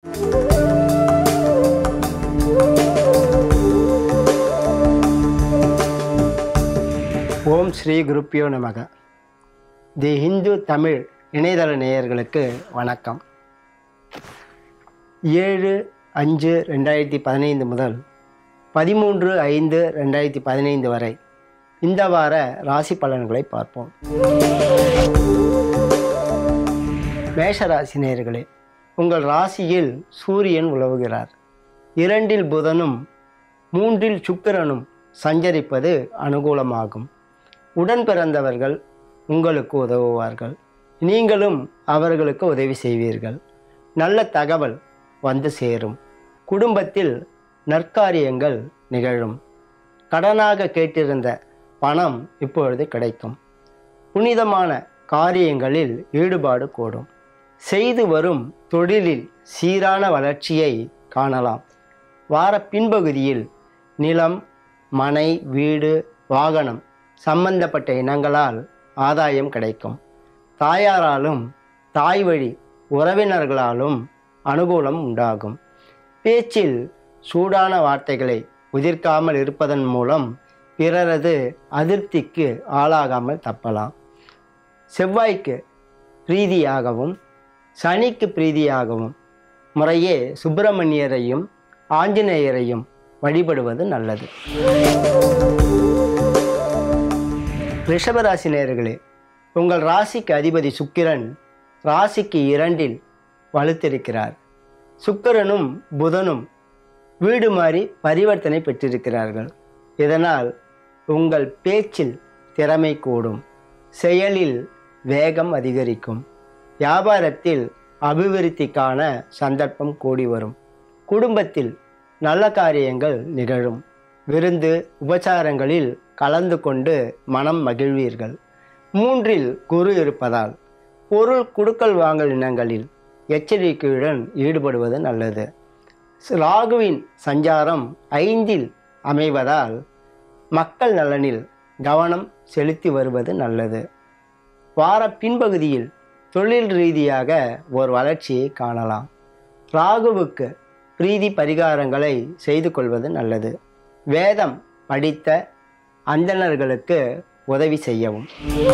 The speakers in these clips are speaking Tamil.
ஓம் ஸ்ரீ குருப்பியோ நமக தி ஹிந்து தமிழ் இணையதள நேயர்களுக்கு வணக்கம் ஏழு அஞ்சு ரெண்டாயிரத்தி பதினைந்து முதல் பதிமூன்று ஐந்து ரெண்டாயிரத்தி பதினைந்து வரை இந்த வார ராசி பலன்களை பார்ப்போம் மேஷராசி நேயர்களே உங்கள் ராசியில் சூரியன் உலவுகிறார் இரண்டில் புதனும் மூன்றில் சுக்கிரனும் சஞ்சரிப்பது அனுகூலமாகும் உடன் பிறந்தவர்கள் உங்களுக்கு உதவுவார்கள் நீங்களும் அவர்களுக்கு உதவி செய்வீர்கள் நல்ல தகவல் வந்து சேரும் குடும்பத்தில் நற்காரியங்கள் நிகழும் கடனாக கேட்டிருந்த பணம் இப்பொழுது கிடைக்கும் புனிதமான காரியங்களில் ஈடுபாடு கூடும் செய்து வரும் தொழிலில் சீரான வளர்ச்சியை காணலாம் வார பின்பகுதியில் நிலம் மனை வீடு வாகனம் சம்பந்தப்பட்ட இனங்களால் ஆதாயம் கிடைக்கும் தாயாராலும் தாய் வழி உறவினர்களாலும் அனுகூலம் உண்டாகும் பேச்சில் சூடான வார்த்தைகளை உதிர்க்காமல் இருப்பதன் மூலம் பிறரது அதிருப்திக்கு ஆளாகாமல் தப்பலாம் செவ்வாய்க்கு பிரீதியாகவும் சனிக்கு பிரீதியாகவும் முறையே சுப்பிரமணியரையும் ஆஞ்சநேயரையும் வழிபடுவது நல்லது ரிஷபராசி நேயர்களே உங்கள் ராசிக்கு அதிபதி சுக்கிரன் ராசிக்கு இரண்டில் வலுத்திருக்கிறார் சுக்கிரனும் புதனும் வீடு மாறி பரிவர்த்தனை பெற்றிருக்கிறார்கள் இதனால் உங்கள் பேச்சில் திறமை கூடும் செயலில் வேகம் அதிகரிக்கும் வியாபாரத்தில் அபிவிருத்திக்கான சந்தர்ப்பம் கூடி வரும் குடும்பத்தில் நல்ல காரியங்கள் நிகழும் விருந்து உபச்சாரங்களில் கலந்து கொண்டு மனம் மகிழ்வீர்கள் மூன்றில் குரு இருப்பதால் பொருள் குடுக்கல் வாங்கல் இனங்களில் எச்சரிக்கையுடன் ஈடுபடுவது நல்லது ராகுவின் சஞ்சாரம் ஐந்தில் அமைவதால் மக்கள் நலனில் கவனம் செலுத்தி வருவது நல்லது வார பின்பகுதியில் தொழில் ரீதியாக ஒரு வளர்ச்சியை காணலாம் ராகுவுக்கு பிரீதி பரிகாரங்களை செய்து கொள்வது நல்லது வேதம் படித்த அந்தணர்களுக்கு உதவி செய்யவும்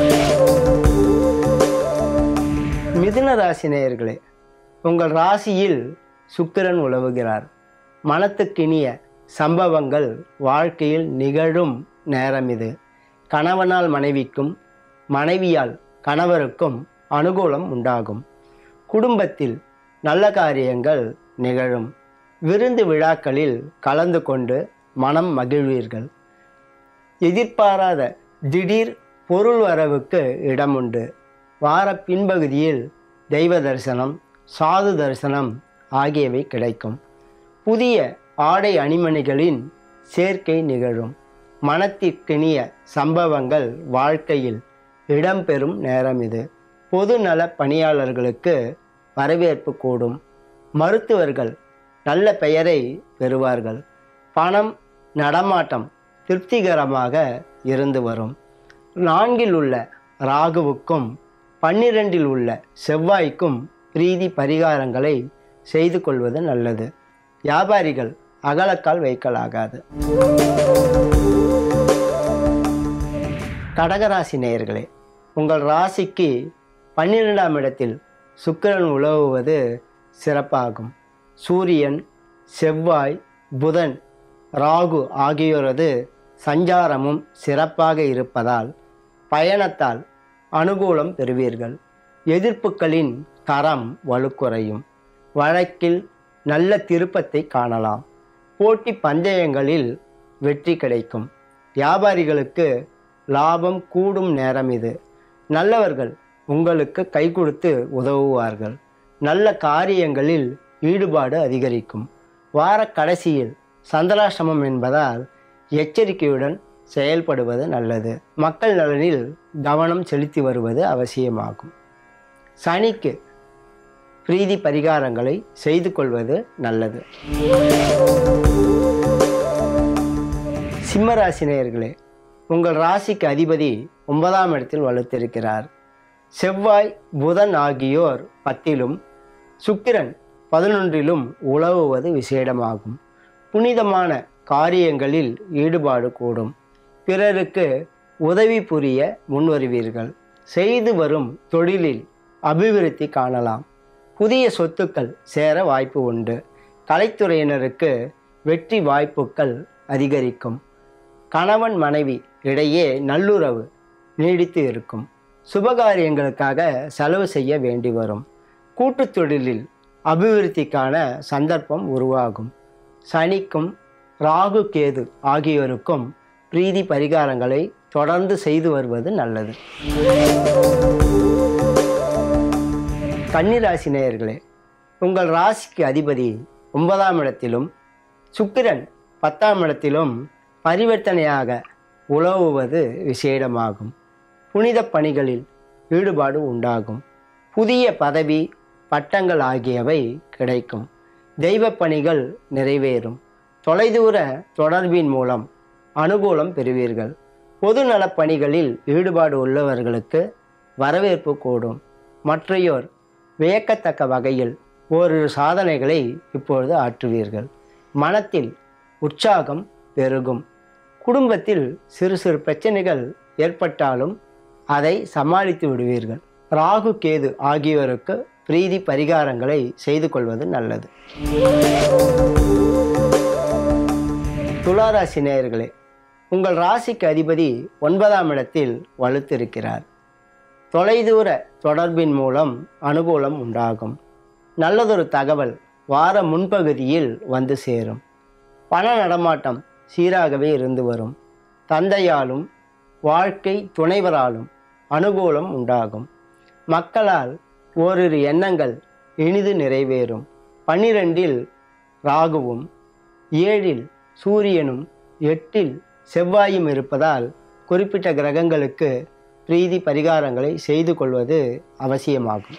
மிதுன ராசி நேயர்களே உங்கள் ராசியில் சுக்கிரன் உலவுகிறார் மனத்துக்கினிய சம்பவங்கள் வாழ்க்கையில் நிகழும் நேரம் இது கணவனால் மனைவிக்கும் மனைவியால் கணவருக்கும் அனுகூலம் உண்டாகும் குடும்பத்தில் நல்ல காரியங்கள் நிகழும் விருந்து விழாக்களில் கலந்து கொண்டு மனம் மகிழ்வீர்கள் எதிர்பாராத திடீர் பொருள் வரவுக்கு இடமுண்டு வார பின்பகுதியில் தெய்வ தரிசனம் சாது தரிசனம் ஆகியவை கிடைக்கும் புதிய ஆடை அணிமணிகளின் சேர்க்கை நிகழும் மனத்திற்கினிய சம்பவங்கள் வாழ்க்கையில் இடம்பெறும் நேரம் இது பொது நல பணியாளர்களுக்கு வரவேற்பு கூடும் மருத்துவர்கள் நல்ல பெயரை பெறுவார்கள் பணம் நடமாட்டம் திருப்திகரமாக இருந்து வரும் நான்கில் உள்ள ராகுவுக்கும் பன்னிரெண்டில் உள்ள செவ்வாய்க்கும் பிரீதி பரிகாரங்களை செய்து கொள்வது நல்லது வியாபாரிகள் அகலக்கால் வைக்கலாகாது கடகராசி நேயர்களே உங்கள் ராசிக்கு பன்னிரெண்டாம் இடத்தில் சுக்கிரன் உலவுவது சிறப்பாகும் சூரியன் செவ்வாய் புதன் ராகு ஆகியோரது சஞ்சாரமும் சிறப்பாக இருப்பதால் பயணத்தால் அனுகூலம் பெறுவீர்கள் எதிர்ப்புகளின் தரம் வலுக்குறையும் வழக்கில் நல்ல திருப்பத்தை காணலாம் போட்டி பந்தயங்களில் வெற்றி கிடைக்கும் வியாபாரிகளுக்கு லாபம் கூடும் நேரம் இது நல்லவர்கள் உங்களுக்கு கை கொடுத்து உதவுவார்கள் நல்ல காரியங்களில் ஈடுபாடு அதிகரிக்கும் வார கடைசியில் சந்திராசிரமம் என்பதால் எச்சரிக்கையுடன் செயல்படுவது நல்லது மக்கள் நலனில் கவனம் செலுத்தி வருவது அவசியமாகும் சனிக்கு பிரீதி பரிகாரங்களை செய்து கொள்வது நல்லது சிம்மராசி நேயர்களே உங்கள் ராசிக்கு அதிபதி ஒன்பதாம் இடத்தில் வலுத்திருக்கிறார் செவ்வாய் புதன் ஆகியோர் பத்திலும் சுக்கிரன் பதினொன்றிலும் உழவுவது விசேடமாகும் புனிதமான காரியங்களில் ஈடுபாடு கூடும் பிறருக்கு உதவி புரிய முன்வருவீர்கள் செய்து வரும் தொழிலில் அபிவிருத்தி காணலாம் புதிய சொத்துக்கள் சேர வாய்ப்பு உண்டு கலைத்துறையினருக்கு வெற்றி வாய்ப்புகள் அதிகரிக்கும் கணவன் மனைவி இடையே நல்லுறவு நீடித்து இருக்கும் சுபகாரியங்களுக்காக செலவு செய்ய வேண்டி வரும் கூட்டுத் தொழிலில் அபிவிருத்திக்கான சந்தர்ப்பம் உருவாகும் சனிக்கும் ராகு கேது ஆகியோருக்கும் பிரீதி பரிகாரங்களை தொடர்ந்து செய்து வருவது நல்லது கன்னிராசி நேயர்களே உங்கள் ராசிக்கு அதிபதி ஒன்பதாம் இடத்திலும் சுக்கிரன் பத்தாம் இடத்திலும் பரிவர்த்தனையாக உழவுவது விசேடமாகும் புனித பணிகளில் ஈடுபாடு உண்டாகும் புதிய பதவி பட்டங்கள் ஆகியவை கிடைக்கும் தெய்வ பணிகள் நிறைவேறும் தொலைதூர தொடர்பின் மூலம் அனுகூலம் பெறுவீர்கள் பொது நலப் பணிகளில் ஈடுபாடு உள்ளவர்களுக்கு வரவேற்பு கூடும் மற்றையோர் வியக்கத்தக்க வகையில் ஓரிரு சாதனைகளை இப்பொழுது ஆற்றுவீர்கள் மனத்தில் உற்சாகம் பெருகும் குடும்பத்தில் சிறு சிறு பிரச்சனைகள் ஏற்பட்டாலும் அதை சமாளித்து விடுவீர்கள் ராகு கேது ஆகியோருக்கு பிரீதி பரிகாரங்களை செய்து கொள்வது நல்லது துளாராசி நேயர்களே உங்கள் ராசிக்கு அதிபதி ஒன்பதாம் இடத்தில் வலுத்திருக்கிறார் தொலைதூர தொடர்பின் மூலம் அனுகூலம் உண்டாகும் நல்லதொரு தகவல் வார முன்பகுதியில் வந்து சேரும் பண நடமாட்டம் சீராகவே இருந்து வரும் தந்தையாலும் வாழ்க்கை துணைவராலும் அனுகூலம் உண்டாகும் மக்களால் ஓரிரு எண்ணங்கள் இனிது நிறைவேறும் பன்னிரெண்டில் ராகுவும் ஏழில் சூரியனும் எட்டில் செவ்வாயும் இருப்பதால் குறிப்பிட்ட கிரகங்களுக்கு பிரீதி பரிகாரங்களை செய்து கொள்வது அவசியமாகும்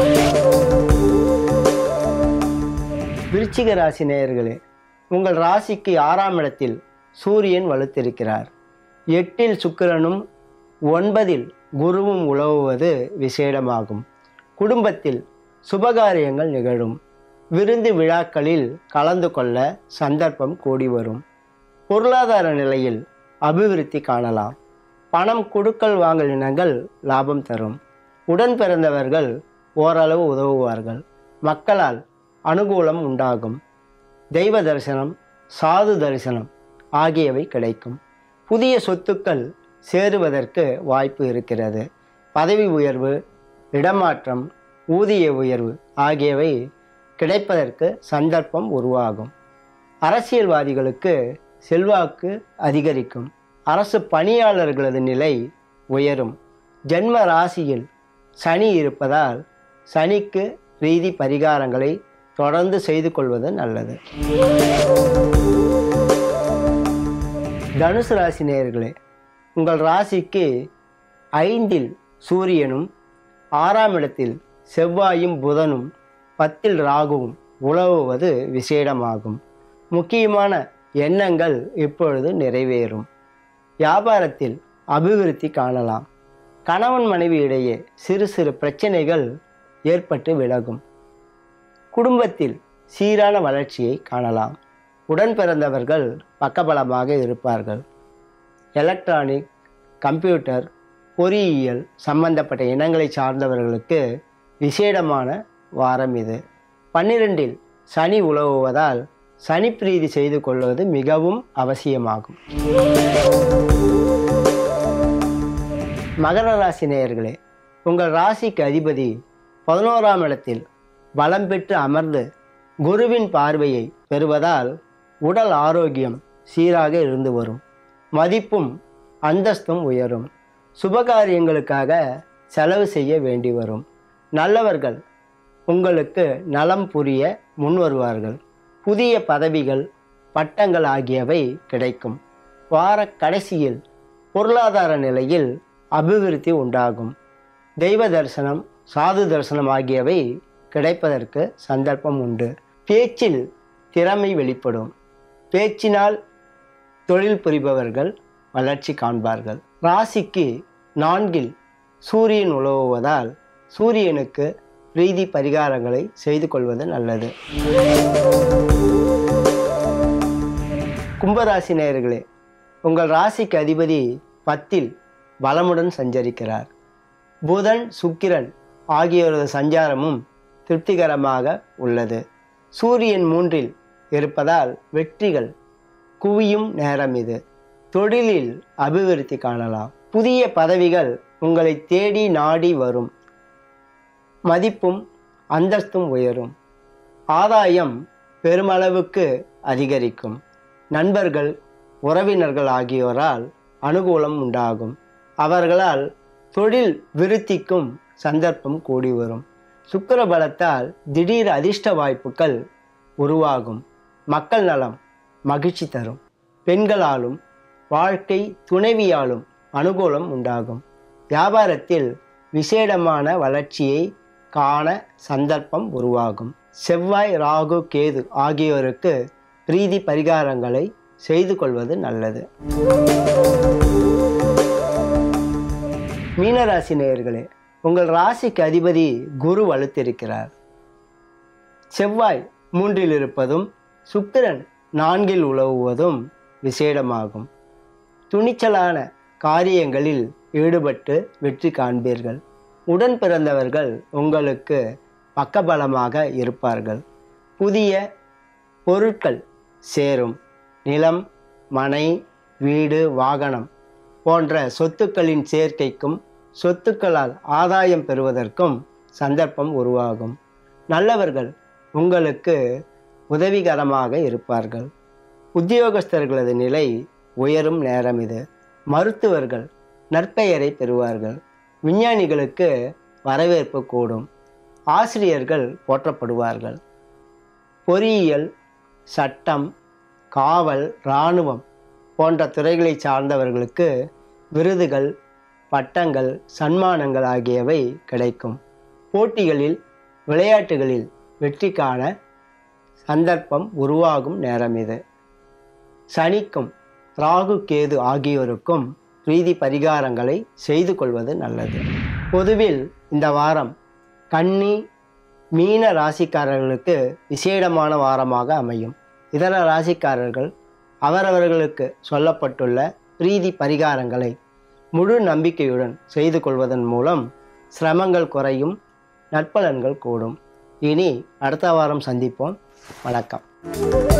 விருச்சிக ராசி நேயர்களே உங்கள் ராசிக்கு ஆறாம் இடத்தில் சூரியன் வலுத்திருக்கிறார் எட்டில் சுக்கிரனும் ஒன்பதில் குருவும் உழவுவது விசேடமாகும் குடும்பத்தில் சுபகாரியங்கள் நிகழும் விருந்து விழாக்களில் கலந்து கொள்ள சந்தர்ப்பம் கூடி வரும் பொருளாதார நிலையில் அபிவிருத்தி காணலாம் பணம் கொடுக்கல் வாங்கல் இனங்கள் லாபம் தரும் உடன் பிறந்தவர்கள் ஓரளவு உதவுவார்கள் மக்களால் அனுகூலம் உண்டாகும் தெய்வ தரிசனம் சாது தரிசனம் ஆகியவை கிடைக்கும் புதிய சொத்துக்கள் சேருவதற்கு வாய்ப்பு இருக்கிறது பதவி உயர்வு இடமாற்றம் ஊதிய உயர்வு ஆகியவை கிடைப்பதற்கு சந்தர்ப்பம் உருவாகும் அரசியல்வாதிகளுக்கு செல்வாக்கு அதிகரிக்கும் அரசு பணியாளர்களது நிலை உயரும் ஜென்ம ராசியில் சனி இருப்பதால் சனிக்கு பிரீதி பரிகாரங்களை தொடர்ந்து செய்து கொள்வது நல்லது தனுசு ராசி நேயர்களே உங்கள் ராசிக்கு ஐந்தில் சூரியனும் ஆறாம் இடத்தில் செவ்வாயும் புதனும் பத்தில் ராகுவும் உழவுவது விசேடமாகும் முக்கியமான எண்ணங்கள் இப்பொழுது நிறைவேறும் வியாபாரத்தில் அபிவிருத்தி காணலாம் கணவன் மனைவி இடையே சிறு சிறு பிரச்சனைகள் ஏற்பட்டு விலகும் குடும்பத்தில் சீரான வளர்ச்சியை காணலாம் உடன் பிறந்தவர்கள் பக்கபலமாக இருப்பார்கள் எலக்ட்ரானிக் கம்ப்யூட்டர் பொறியியல் சம்பந்தப்பட்ட இனங்களை சார்ந்தவர்களுக்கு விசேடமான வாரம் இது பன்னிரெண்டில் சனி உழவுவதால் சனி பிரீதி செய்து கொள்வது மிகவும் அவசியமாகும் மகர ராசி நேயர்களே உங்கள் ராசிக்கு அதிபதி பதினோராம் இடத்தில் பலம் பெற்று அமர்ந்து குருவின் பார்வையை பெறுவதால் உடல் ஆரோக்கியம் சீராக இருந்து வரும் மதிப்பும் அந்தஸ்தும் உயரும் சுபகாரியங்களுக்காக செலவு செய்ய வேண்டி வரும் நல்லவர்கள் உங்களுக்கு நலம் புரிய முன்வருவார்கள் புதிய பதவிகள் பட்டங்கள் ஆகியவை கிடைக்கும் வார கடைசியில் பொருளாதார நிலையில் அபிவிருத்தி உண்டாகும் தெய்வ தரிசனம் சாது தரிசனம் ஆகியவை கிடைப்பதற்கு சந்தர்ப்பம் உண்டு பேச்சில் திறமை வெளிப்படும் பேச்சினால் தொழில் புரிபவர்கள் வளர்ச்சி காண்பார்கள் ராசிக்கு நான்கில் சூரியன் உழவுவதால் சூரியனுக்கு பிரீதி பரிகாரங்களை செய்து கொள்வது நல்லது கும்பராசி நேயர்களே உங்கள் ராசிக்கு அதிபதி பத்தில் பலமுடன் சஞ்சரிக்கிறார் புதன் சுக்கிரன் ஆகியோரது சஞ்சாரமும் திருப்திகரமாக உள்ளது சூரியன் மூன்றில் இருப்பதால் வெற்றிகள் குவியும் நேரம் இது தொழிலில் அபிவிருத்தி காணலாம் புதிய பதவிகள் உங்களை தேடி நாடி வரும் மதிப்பும் அந்தஸ்தும் உயரும் ஆதாயம் பெருமளவுக்கு அதிகரிக்கும் நண்பர்கள் உறவினர்கள் ஆகியோரால் அனுகூலம் உண்டாகும் அவர்களால் தொழில் விருத்திக்கும் சந்தர்ப்பம் கூடி வரும் சுக்கிர பலத்தால் திடீர் அதிர்ஷ்ட வாய்ப்புகள் உருவாகும் மக்கள் நலம் மகிழ்ச்சி தரும் பெண்களாலும் வாழ்க்கை துணைவியாலும் அனுகூலம் உண்டாகும் வியாபாரத்தில் விசேடமான வளர்ச்சியை காண சந்தர்ப்பம் உருவாகும் செவ்வாய் ராகு கேது ஆகியோருக்கு பிரீதி பரிகாரங்களை செய்து கொள்வது நல்லது மீனராசி நேயர்களே உங்கள் ராசிக்கு அதிபதி குரு வலுத்திருக்கிறார் செவ்வாய் மூன்றில் இருப்பதும் சுக்கிரன் நான்கில் உலவுவதும் விசேடமாகும் துணிச்சலான காரியங்களில் ஈடுபட்டு வெற்றி காண்பீர்கள் உடன் பிறந்தவர்கள் உங்களுக்கு பக்கபலமாக இருப்பார்கள் புதிய பொருட்கள் சேரும் நிலம் மனை வீடு வாகனம் போன்ற சொத்துக்களின் சேர்க்கைக்கும் சொத்துக்களால் ஆதாயம் பெறுவதற்கும் சந்தர்ப்பம் உருவாகும் நல்லவர்கள் உங்களுக்கு உதவிகரமாக இருப்பார்கள் உத்தியோகஸ்தர்களது நிலை உயரும் நேரம் இது மருத்துவர்கள் நற்பெயரை பெறுவார்கள் விஞ்ஞானிகளுக்கு வரவேற்பு கூடும் ஆசிரியர்கள் போற்றப்படுவார்கள் பொறியியல் சட்டம் காவல் இராணுவம் போன்ற துறைகளை சார்ந்தவர்களுக்கு விருதுகள் பட்டங்கள் சன்மானங்கள் ஆகியவை கிடைக்கும் போட்டிகளில் விளையாட்டுகளில் வெற்றி காண சந்தர்ப்பம் உருவாகும் நேரம் இது சனிக்கும் ராகு கேது ஆகியோருக்கும் பிரீதி பரிகாரங்களை செய்து கொள்வது நல்லது பொதுவில் இந்த வாரம் கன்னி மீன ராசிக்காரர்களுக்கு விசேடமான வாரமாக அமையும் இதர ராசிக்காரர்கள் அவரவர்களுக்கு சொல்லப்பட்டுள்ள பிரீதி பரிகாரங்களை முழு நம்பிக்கையுடன் செய்து கொள்வதன் மூலம் சிரமங்கள் குறையும் நற்பலன்கள் கூடும் இனி அடுத்த வாரம் சந்திப்போம் வணக்கம்